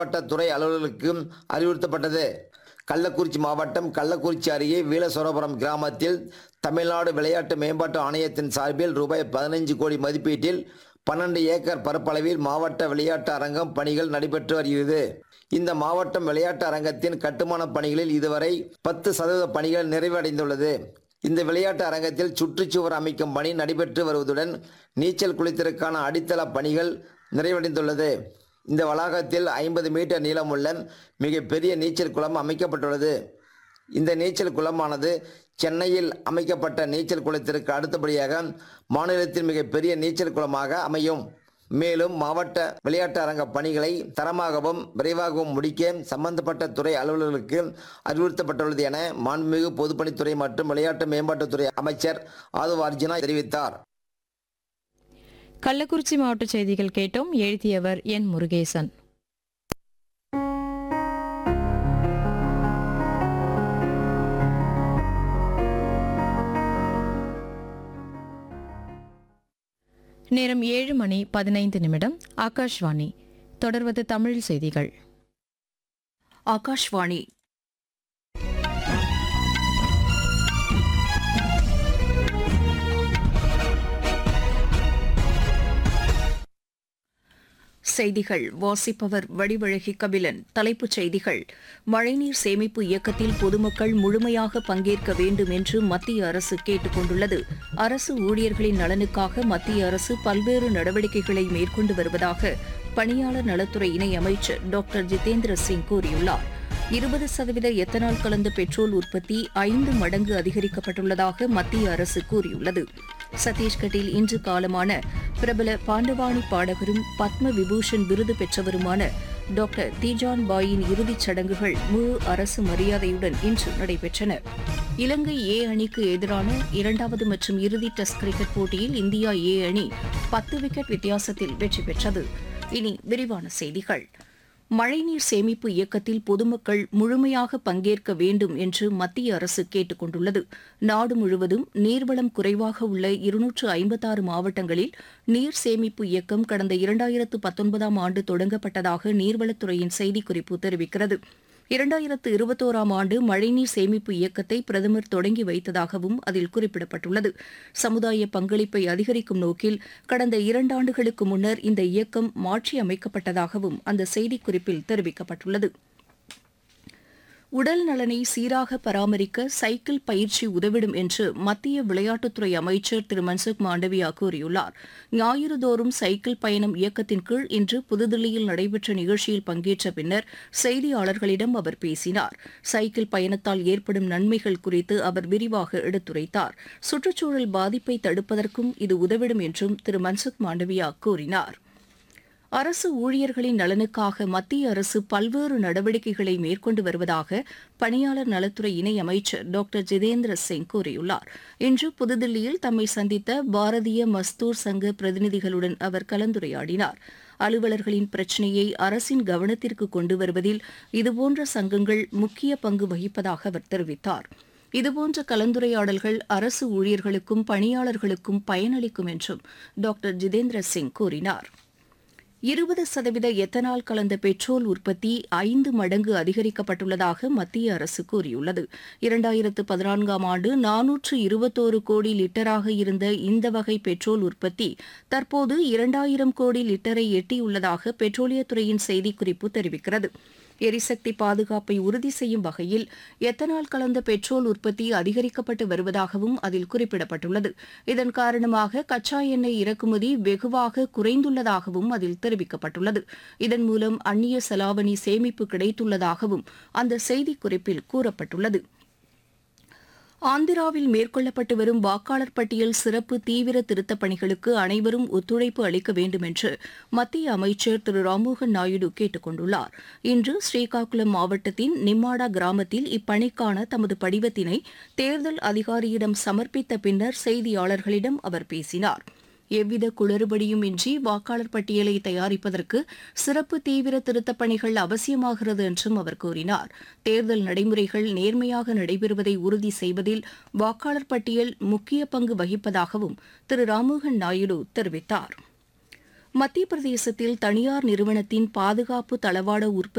மாவட்ட துறை அலுவலர்களுக்கு அறிவுறுத்தப்பட்டது கள்ளக்குறிச்சி மாவட்டம் கள்ளக்குறிச்சி அருகே வீலசோரபுரம் கிராமத்தில் தமிழ்நாடு விளையாட்டு மேம்பாட்டு ஆணையத்தின் சார்பில் ரூபாய் பதினைஞ்சு கோடி மதிப்பீட்டில் பன்னெண்டு ஏக்கர் பரப்பளவில் மாவட்ட விளையாட்டு அரங்கம் பணிகள் நடைபெற்று வருகிறது இந்த மாவட்டம் விளையாட்டு அரங்கத்தின் கட்டுமான பணிகளில் இதுவரை பத்து சதவீத பணிகள் நிறைவடைந்துள்ளது இந்த விளையாட்டு அரங்கத்தில் சுற்றுச்சுவர் அமைக்கும் பணி நடைபெற்று வருவதுடன் நீச்சல் குளித்திற்கான அடித்தள பணிகள் நிறைவடைந்துள்ளது இந்த வளாகத்தில் ஐம்பது மீட்டர் நீளமுள்ள மிகப்பெரிய நீச்சல் குளம் அமைக்கப்பட்டுள்ளது இந்த நீச்சல் குளமானது சென்னையில் அமைக்கப்பட்ட நீச்சல் குளத்திற்கு அடுத்தபடியாக மாநிலத்தில் மிகப்பெரிய நீச்சல் குளமாக அமையும் மேலும் மாவட்ட விளையாட்டு அரங்க பணிகளை தரமாகவும் விரைவாகவும் முடிக்க சம்பந்தப்பட்ட துறை அலுவலர்களுக்கு அறிவுறுத்தப்பட்டுள்ளது என மாண்புமிகு பொதுப்பணித்துறை மற்றும் விளையாட்டு மேம்பாட்டுத்துறை அமைச்சர் ஆதவ் அர்ஜுனா தெரிவித்தார் கள்ளக்குறிச்சி மாவட்ட செய்திகள் கேட்டோம் எழுதியவர் என் முருகேசன் நேரம் ஏழு மணி பதினைந்து நிமிடம் ஆகாஷ்வாணி தொடர்வது தமிழ் செய்திகள் ஆகாஷ்வாணி செய்திகள் வாசிப்பவர் வடிவழகி கபிலன் தலைப்புச் செய்திகள் மழைநீர் சேமிப்பு இயக்கத்தில் பொதுமக்கள் முழுமையாக பங்கேற்க வேண்டும் என்று மத்திய அரசு கேட்டுக் கொண்டுள்ளது அரசு ஊழியர்களின் நலனுக்காக மத்திய அரசு பல்வேறு நடவடிக்கைகளை மேற்கொண்டு வருவதாக பணியாளர் நலத்துறை இணை அமைச்சர் டாக்டர் ஜிதேந்திர சிங் கூறியுள்ளார் இருபது சதவீத எத்தனால் கலந்த பெட்ரோல் உற்பத்தி ஐந்து மடங்கு அதிகரிக்கப்பட்டுள்ளதாக மத்திய அரசு கூறியுள்ளது சத்தீஸ்கட்டில் இன்று காலமான பிரபல பாண்டவாணி பாடகரும் பத்ம விபூஷன் விருது பெற்றவருமான டாக்டர் தீஜான் பாயின் இறுதிச் சடங்குகள் முழு அரசு மரியாதையுடன் இன்று நடைபெற்றன இலங்கை ஏ அணிக்கு எதிரான இரண்டாவது மற்றும் இறுதி டெஸ்ட் கிரிக்கெட் போட்டியில் இந்தியா ஏ அணி பத்து விக்கெட் வித்தியாசத்தில் வெற்றி பெற்றது இனி விரிவான செய்திகள் மழைநீர் சேமிப்பு இயக்கத்தில் பொதுமக்கள் முழுமையாக பங்கேற்க வேண்டும் என்று மத்திய அரசு கேட்டுக் கொண்டுள்ளது நாடு முழுவதும் நீர்வளம் குறைவாக உள்ள இருநூற்று ஐம்பத்தாறு மாவட்டங்களில் நீர் சேமிப்பு இயக்கம் கடந்த இரண்டாயிரத்து பத்தொன்பதாம் ஆண்டு தொடங்கப்பட்டதாக நீர்வளத்துறையின் செய்திக்குறிப்பு தெரிவிக்கிறது இரண்டாயிரத்து இருபத்தோராம் ஆண்டு மழைநீர் சேமிப்பு இயக்கத்தை பிரதமர் தொடங்கி வைத்ததாகவும் அதில் குறிப்பிடப்பட்டுள்ளது சமுதாய பங்களிப்பை அதிகரிக்கும் நோக்கில் கடந்த இரண்டாண்டுகளுக்கு முன்னர் இந்த இயக்கம் மாற்றியமைக்கப்பட்டதாகவும் அந்த செய்திக்குறிப்பில் தெரிவிக்கப்பட்டுள்ளது உடல் நலனை சீராக பராமரிக்க சைக்கிள் பயிற்சி உதவிடும் என்று மத்திய விளையாட்டுத்துறை அமைச்சர் திரு மன்சுக் மாண்டவியா கூறியுள்ளார் ஞாயிறுதோறும் சைக்கிள் பயணம் இயக்கத்தின் கீழ் இன்று புதுதில்லியில் நடைபெற்ற நிகழ்ச்சியில் பங்கேற்ற பின்னர் செய்தியாளர்களிடம் அவர் பேசினார் சைக்கிள் பயணத்தால் ஏற்படும் நன்மைகள் குறித்து அவர் விரிவாக எடுத்துரைத்தார் சுற்றுச்சூழல் பாதிப்பை தடுப்பதற்கும் இது உதவிடும் என்றும் திரு மன்சுக் மாண்டவியா கூறினார் அரசு ஊழியர்களின் நலனுக்காக மத்திய அரசு பல்வேறு நடவடிக்கைகளை மேற்கொண்டு வருவதாக பணியாளர் நலத்துறை இணை அமைச்சர் டாக்டர் ஜிதேந்திர சிங் கூறியுள்ளார் இன்று புதுதில்லியில் தம்மை சந்தித்த பாரதிய மஸ்தூர் சங்க பிரதிநிதிகளுடன் அவர் கலந்துரையாடினார் அலுவலர்களின் பிரச்சினையை அரசின் கவனத்திற்கு கொண்டு வருவதில் இதுபோன்ற சங்கங்கள் முக்கிய பங்கு வகிப்பதாக அவர் தெரிவித்தார் இதுபோன்ற கலந்துரையாடல்கள் அரசு ஊழியர்களுக்கும் பணியாளர்களுக்கும் பயனளிக்கும் என்றும் டாக்டர் ஜிதேந்திர சிங் கூறினார் இருபது சதவீத எத்தனால் கலந்த பெட்ரோல் உற்பத்தி ஐந்து மடங்கு அதிகரிக்கப்பட்டுள்ளதாக மத்திய அரசு கூறியுள்ளது இரண்டாயிரத்து பதினான்காம் ஆண்டு நானூற்று இருபத்தோரு கோடி லிட்டராக இருந்த இந்த வகை பெட்ரோல் உற்பத்தி தற்போது இரண்டாயிரம் கோடி லிட்டரை எட்டியுள்ளதாக பெட்ரோலியத்துறையின் செய்திக்குறிப்பு தெரிவிக்கிறது எரிசக்தி பாதுகாப்பை உறுதி செய்யும் வகையில் எத்தனால் கலந்த பெட்ரோல் உற்பத்தி அதிகரிக்கப்பட்டு வருவதாகவும் அதில் குறிப்பிடப்பட்டுள்ளது இதன் காரணமாக கச்சா எண்ணெய் இறக்குமதி வெகுவாக குறைந்துள்ளதாகவும் அதில் தெரிவிக்கப்பட்டுள்ளது இதன் மூலம் அந்நிய செலாவணி சேமிப்பு கிடைத்துள்ளதாகவும் அந்த செய்திக்குறிப்பில் கூறப்பட்டுள்ளது ஆந்திராவில் மேற்கொள்ளப்பட்டு வரும் வாக்காளர் பட்டியல் சிறப்பு தீவிர திருத்தப் பணிகளுக்கு அனைவரும் ஒத்துழைப்பு அளிக்க வேண்டும் என்று மத்திய அமைச்சர் திரு ராம்மோகன் நாயுடு கேட்டுக் கொண்டுள்ளார் இன்று ஸ்ரீகாக்குளம் மாவட்டத்தின் நிம்மாடா கிராமத்தில் இப்பணிக்கான தமது படிவத்தினை தேர்தல் அதிகாரியிடம் சமர்ப்பித்த பின்னர் செய்தியாளர்களிடம் அவர் பேசினார் எவ்வித குளறுபடியும் இன்றி வாக்காளர் பட்டியலை தயாரிப்பதற்கு சிறப்பு தீவிர திருத்தப் பணிகள் அவசியமாகிறது என்றும் அவர் கூறினார் தேர்தல் நடைமுறைகள் நேர்மையாக நடைபெறுவதை உறுதி செய்வதில் வாக்காளர் பட்டியல் முக்கிய பங்கு வகிப்பதாகவும் திரு ராம்மோகன் நாயுடு தெரிவித்தார் மத்திய பிரதேசத்தில் தனியார் நிறுவனத்தின் பாதுகாப்பு தளவாட உற்பத்தி